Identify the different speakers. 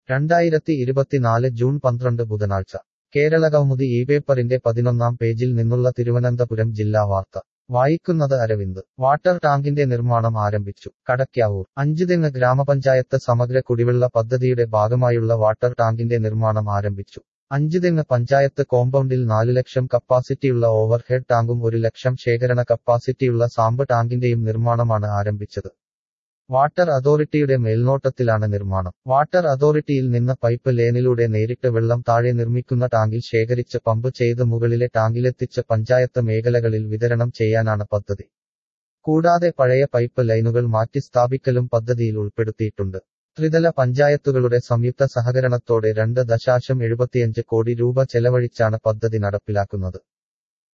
Speaker 1: രണ്ടായിരത്തി ഇരുപത്തിനാല് ജൂൺ പന്ത്രണ്ട് ബുധനാഴ്ച കേരള കൗമുദി ഈ പേപ്പറിന്റെ പതിനൊന്നാം പേജിൽ നിന്നുള്ള തിരുവനന്തപുരം ജില്ലാ വാർത്ത വായിക്കുന്നത് അരവിന്ദ് വാട്ടർ ടാങ്കിന്റെ നിർമ്മാണം ആരംഭിച്ചു കടയ്ക്കാവൂർ അഞ്ചുതെങ്ങ് ഗ്രാമപഞ്ചായത്ത് സമഗ്ര കുടിവെള്ള പദ്ധതിയുടെ ഭാഗമായുള്ള വാട്ടർ ടാങ്കിന്റെ നിർമ്മാണം ആരംഭിച്ചു അഞ്ചുതെങ്ങ് പഞ്ചായത്ത് കോമ്പൗണ്ടിൽ നാല് ലക്ഷം കപ്പാസിറ്റിയുള്ള ഓവർ ഹെഡ് ടാങ്കും ഒരു ലക്ഷം ശേഖരണ കപ്പാസിറ്റിയുള്ള സാമ്പ് ടാങ്കിന്റെയും നിർമ്മാണമാണ് ആരംഭിച്ചത് വാട്ടർ അതോറിറ്റിയുടെ മേൽനോട്ടത്തിലാണ് നിർമ്മാണം വാട്ടർ അതോറിറ്റിയിൽ നിന്ന് പൈപ്പ് ലൈനിലൂടെ നേരിട്ട് വെള്ളം താഴെ നിർമ്മിക്കുന്ന ടാങ്കിൽ ശേഖരിച്ച് പമ്പ് ചെയ്ത് മുകളിലെ ടാങ്കിലെത്തിച്ച് പഞ്ചായത്ത് മേഖലകളിൽ വിതരണം ചെയ്യാനാണ് പദ്ധതി കൂടാതെ പഴയ പൈപ്പ് ലൈനുകൾ മാറ്റി സ്ഥാപിക്കലും പദ്ധതിയിൽ ഉൾപ്പെടുത്തിയിട്ടുണ്ട് ത്രിതല പഞ്ചായത്തുകളുടെ സംയുക്ത സഹകരണത്തോടെ രണ്ട് ദശാശം എഴുപത്തിയഞ്ച് കോടി രൂപ ചെലവഴിച്ചാണ് പദ്ധതി നടപ്പിലാക്കുന്നത്